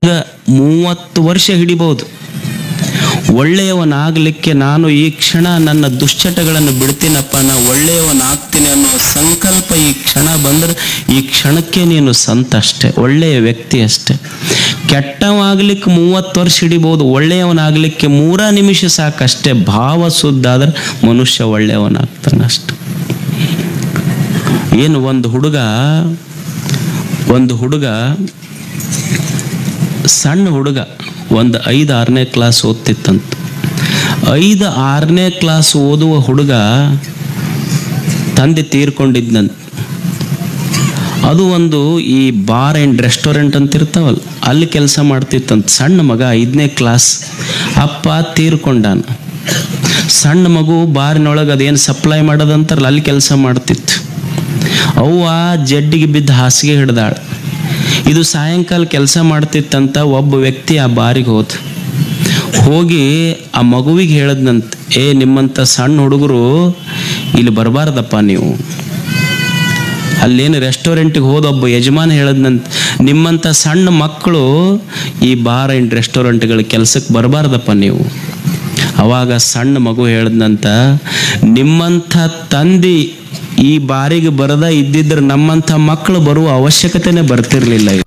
ಈಗ ಮೂವತ್ತು ವರ್ಷ ಹಿಡಿಬಹುದು ಒಳ್ಳೆಯವನಾಗಲಿಕ್ಕೆ ನಾನು ಈ ಕ್ಷಣ ನನ್ನ ದುಶ್ಚಟಗಳನ್ನು ಬಿಡ್ತೀನಪ್ಪ ನಾ ಒಳ್ಳೆಯವನಾಗ್ತೀನಿ ಅನ್ನೋ ಸಂಕಲ್ಪ ಈ ಕ್ಷಣ ಬಂದ್ರೆ ಈ ಕ್ಷಣಕ್ಕೆ ನೀನು ಸಂತ ಅಷ್ಟೇ ಒಳ್ಳೆಯ ವ್ಯಕ್ತಿ ಅಷ್ಟೇ ಕೆಟ್ಟವಾಗ್ಲಿಕ್ಕೆ ಮೂವತ್ತು ವರ್ಷ ಹಿಡಿಬಹುದು ಒಳ್ಳೆಯವನಾಗಲಿಕ್ಕೆ ಮೂರ ನಿಮಿಷ ಸಾಕಷ್ಟೇ ಭಾವ ಸುದ್ದಾದ್ರೆ ಮನುಷ್ಯ ಒಳ್ಳೆಯವನಾಗ್ತಾನೆ ಅಷ್ಟೆ ಏನು ಒಂದು ಹುಡುಗ ಒಂದು ಹುಡುಗ ಸಣ್ಣ ಹುಡುಗ ಒಂದು ಐದು ಆರನೇ ಕ್ಲಾಸ್ ಓದ್ತಿತ್ತಂತ ಐದು ಆರನೇ ಕ್ಲಾಸ್ ಓದುವ ಹುಡುಗ ತಂದೆ ತೀರ್ಕೊಂಡಿದ್ನಂತ ಅದು ಒಂದು ಈ ಬಾರ್ ಆ್ಯಂಡ್ ರೆಸ್ಟೋರೆಂಟ್ ಅಂತ ಇರ್ತಾವಲ್ಲ ಅಲ್ಲಿ ಕೆಲಸ ಮಾಡ್ತಿತ್ತಂತ ಸಣ್ಣ ಮಗ ಐದನೇ ಕ್ಲಾಸ್ ಅಪ್ಪ ತೀರ್ಕೊಂಡಾನ ಸಣ್ಣ ಮಗು ಬಾರಿನೊಳಗೆ ಅದೇನು ಸಪ್ಲೈ ಮಾಡೋದಂತಾರಲ್ಲ ಅಲ್ಲಿ ಕೆಲಸ ಮಾಡ್ತಿತ್ತು ಅವ್ವ ಜಡ್ಡಿಗೆ ಬಿದ್ದ ಹಾಸಿಗೆ ಹಿಡ್ದಾಳ ಇದು ಸಾಯಂಕಾಲ ಕೆಲಸ ಮಾಡ್ತಿತ್ತಂತ ಒಬ್ಬ ವ್ಯಕ್ತಿ ಆ ಬಾರಿಗೆ ಹೋದ ಹೋಗಿ ಆ ಮಗುವಿಗೆ ಹೇಳದ್ನಂತ ಏ ನಿಮ್ಮಂಥ ಸಣ್ಣ ಹುಡುಗರು ಇಲ್ಲಿ ಬರಬಾರ್ದಪ್ಪ ನೀವು ಅಲ್ಲೇನು ರೆಸ್ಟೋರೆಂಟಿಗೆ ಹೋದ ಒಬ್ಬ ಯಜಮಾನ ಹೇಳದ್ನಂತ ನಿಮ್ಮಂಥ ಸಣ್ಣ ಮಕ್ಕಳು ಈ ಬಾರ್ ಆ್ಯಂಡ್ ರೆಸ್ಟೋರೆಂಟ್ಗಳ ಕೆಲಸಕ್ಕೆ ಬರಬಾರ್ದಪ್ಪ ನೀವು ಅವಾಗ ಸಣ್ಣ ಮಗು ಹೇಳದ್ನಂತ ನಿಮ್ಮಂಥ ತಂದಿ ಈ ಬಾರಿಗೆ ಬರದ ಇದ್ದಿದ್ರೆ ನಮ್ಮಂಥ ಮಕ್ಕಳು ಬರುವ ಅವಶ್ಯಕತೆನೇ ಬರ್ತಿರ್ಲಿಲ್ಲ